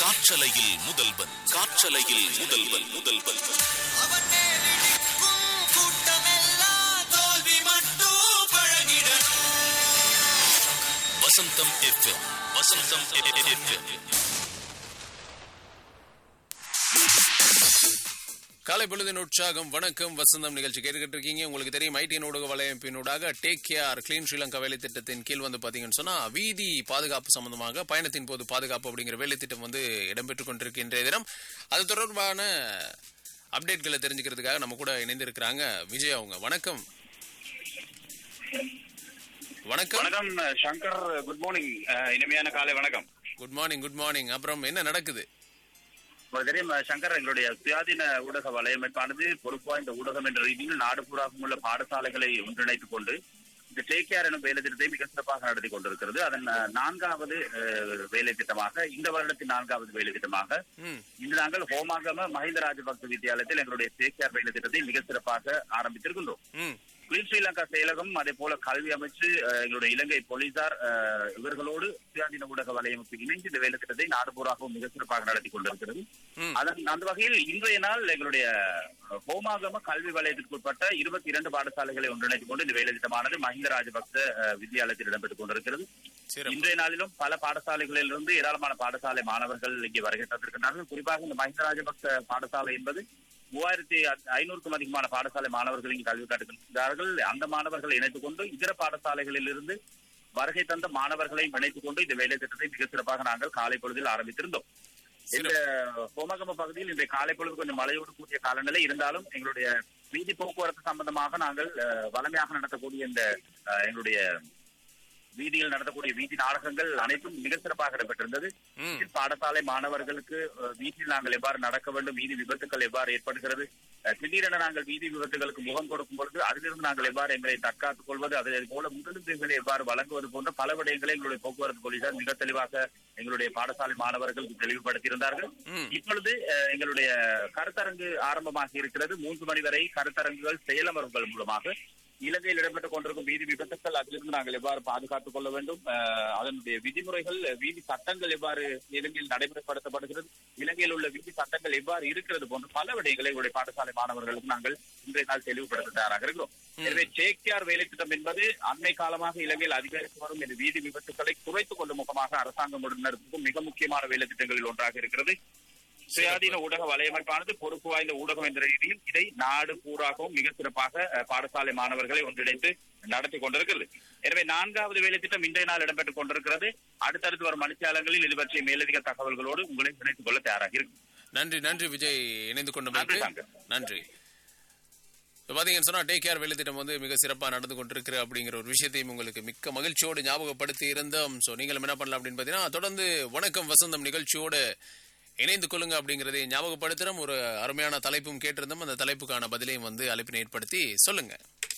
காற்றலையில் முதல்வன் காற்றலையில் முதல்வன் முதல்வன் அவன் மேலிடிக்கும் கூட்டமெல்லாம் தோல்வி மட்டும் பழகிடணும் வசந்தம் எஃப்எம் வசந்தம் எஃப்எம் காலை பொழுதின் உற்சாகம் வணக்கம் வசந்தம் நிகழ்ச்சி கேட்டுக்கிட்டு இருக்கீங்க உங்களுக்கு தெரியும் ஐடிஎன் ஊடக வலையமைப்பினூடாக டேக் கேர் கிளீன் ஸ்ரீலங்கா வேலை திட்டத்தின் கீழ் வந்து பாத்தீங்கன்னு சொன்னா வீதி பாதுகாப்பு சம்பந்தமாக பயணத்தின் போது பாதுகாப்பு அப்படிங்கிற வேலை திட்டம் வந்து இடம்பெற்றுக் கொண்டிருக்கின்ற தினம் அது தொடர்பான அப்டேட்களை தெரிஞ்சுக்கிறதுக்காக நம்ம கூட இணைந்திருக்கிறாங்க விஜய் அவங்க வணக்கம் வணக்கம் வணக்கம் சங்கர் குட் மார்னிங் இனிமையான காலை வணக்கம் குட் மார்னிங் குட் மார்னிங் அப்புறம் என்ன நடக்குது உங்களுக்கு தெரியும் அஹ், சங்கர் எங்களுடைய சுயாதீன ஊடக வலையமைப்பானது பொறுப்பாய்ந்த ஊடகம் என்ற ரீதியில் நாடு பூராவும் உள்ள பாடசாலைகளை ஒன்றிணைத்துக் கொண்டு இந்த டேக் கேர் எனும் வேலை திட்டத்தை மிக சிறப்பாக நடத்தி கொண்டிருக்கிறது அதன் அஹ், நான்காவது அஹ், வேலை திட்டமாக இந்த வருடத்தின் நான்காவது வேலை திட்டமாக ம் இன்று நாங்கள் ஹோமாகம மஹிந்த ராஜபக்ச வித்தியாலயத்தில் எங்களுடைய டேக் கேர் வேலை திட்டத்தை மிக சிறப்பாக ஆரம்பித்திருக்கின்றோம் ம் கிளீன் ஸ்ரீலங்கா செயலகம் அதே போல கல்வி அமைச்சு அஹ், எங்களுடைய இலங்கை போலீசார் அஹ், இவர்களோடு சுயாதீன ஊடக வலையமைப்பு இணைந்து இந்த வேலை திட்டத்தை நாடு பூராகவும் மிக சிறப்பாக நடத்தி கொண்டிருக்கிறது ம். அதன் அந்த வகையில் இன்றைய நாள் எங்களுடைய அஹ், ஹோமாகம கல்வி வலயத்திற்கு உட்பட்ட இருபத்தி இரண்டு பாடசாலைகளை ஒன்றிணைத்துக் கொண்டு இந்த வேலை திட்டமானது மஹிந்த ராஜபக்ச அஹ், வித்தியாலயத்தில் இடம்பெற்றுக் கொண்டிருக்கிறது சரி இன்றைய நாளிலும் பல பாடசாலைகளிலிருந்து ஏராளமான பாடசாலை மாணவர்கள் இங்கே வருகை தந்திருக்கிறார்கள் குறிப்பாக இந்த மஹிந்த ராஜபக்ச பாடசாலை என்பது மூவாயிரத்தி ஐநூறுக்கும் அதிகமான பாடசாலை மாணவர்கள் இங்கு கல்வி கற்றுக்கிறார்கள் அந்த மாணவர்களை இணைத்துக் கொண்டு இதர பாடசாலைகளில் இருந்து வருகை தந்த மாணவர்களை இணைத்துக் கொண்டு இந்த வேலை திட்டத்தை மிக சிறப்பாக நாங்கள் காலை பொழுதில் ஆரம்பித்திருந்தோம் இந்த ஹோமகம பகுதியில் இன்றைய காலை பொழுது கொஞ்சம் மழையோடு கூடிய காலநிலை இருந்தாலும் எங்களுடைய வீதி போக்குவரத்து சம்பந்தமாக நாங்கள் அஹ், வளமையாக நடத்தக்கூடிய இந்த அஹ், எங்களுடைய வீதியில் நடத்தக்கூடிய வீதி நாடகங்கள் அனைத்தும் மிக சிறப்பாக இடம்பெற்றிருந்தது ம் இதில் பாடசாலை மாணவர்களுக்கு அஹ், வீதியில் நாங்கள் எவ்வாறு நடக்க வேண்டும் வீதி விபத்துக்கள் எவ்வாறு ஏற்படுகிறது அஹ், திடீரென நாங்கள் வீதி விபத்துகளுக்கு முகம் கொடுக்கும் பொழுது அதிலிருந்து நாங்கள் எவ்வாறு எங்களை தற்காத்துக் கொள்வது அதே போல முதலுதவிகளை எவ்வாறு வழங்குவது போன்ற பல விடயங்களை எங்களுடைய போக்குவரத்து போலீசார் மிக தெளிவாக எங்களுடைய பாடசாலை மாணவர்களுக்கு தெளிவுபடுத்தியிருந்தார்கள் ம் இப்பொழுது அஹ், எங்களுடைய கருத்தரங்கு ஆரம்பமாகி இருக்கிறது மூன்று மணி வரை கருத்தரங்குகள் செயலமர்வுகள் மூலமாக இலங்கையில் இடம்பெற்றுக் கொண்டிருக்கும் வீதி விபத்துக்கள் அதிலிருந்து நாங்கள் எவ்வாறு பாதுகாத்துக் கொள்ள வேண்டும் அஹ், அதனுடைய விதிமுறைகள் வீதி சட்டங்கள் எவ்வாறு இலங்கையில் நடைமுறைப்படுத்தப்படுகிறது இலங்கையில் உள்ள வீதி சட்டங்கள் எவ்வாறு இருக்கிறது போன்ற பல விடயங்களை எங்களுடைய பாடசாலை மாணவர்களுக்கு நாங்கள் இன்றைய நாள் தெளிவுபடுத்த தயாராக இருக்கிறோம் எனவே சேக்கியார் வேலை திட்டம் என்பது அண்மை காலமாக இலங்கையில் அதிகரித்து வரும் இந்த வீதி விபத்துக்களை குறைத்துக் கொள்ளும் முகமாக அரசாங்கம் முன்னெடுக்கும் மிக முக்கியமான வேலை திட்டங்களில் ஒன்றாக இருக்கிறது சுயாதீன ஊடக வலையமைப்பானது பொறுப்பு வாய்ந்த ஊடகம் என்ற ரீதியில் இதை நாடு பூராகவும் மிக சிறப்பாக அஹ், பாடசாலை மாணவர்களை ஒன்றிணைத்து நடத்தி கொண்டிருக்கிறது எனவே நான்காவது வேலை திட்டம் இன்றைய நாள் இடம்பெற்றுக் கொண்டிருக்கிறது அடுத்தடுத்து வரும் மணிச்சாலங்களில் இது பற்றிய மேலதிக தகவல்களோடு உங்களை இணைத்துக் கொள்ள தயாராக இருக்கும் நன்றி நன்றி விஜய் இணைந்து கொண்டமைக்கு நன்றி, சங்கர். நன்றி இப்ப பாத்தீங்கன்னு சொன்னா டேக் கேர் வேலைத்திட்டம் வந்து மிக சிறப்பா நடந்து கொண்டிருக்கு அப்படிங்கிற ஒரு விஷயத்தையும் உங்களுக்கு மிக்க மகிழ்ச்சியோடு ஞாபகப்படுத்தி இருந்தோம் சோ நீங்களும் என்ன பண்ணலாம் அப்படின்னு பாத்தீங்கன்னா தொடர்ந்து வணக்கம் வசந்தம் நிகழ்ச்சியோடு இணைந்து கொள்ளுங்க அப்படிங்கறதை ஞாபகப்படுத்துறோம் ஒரு அருமையான தலைப்பும் கேட்டிருந்தோம் அந்த தலைப்புக்கான பதிலையும் வந்து அழைப்பினை ஏற்படுத்தி சொல்லுங்க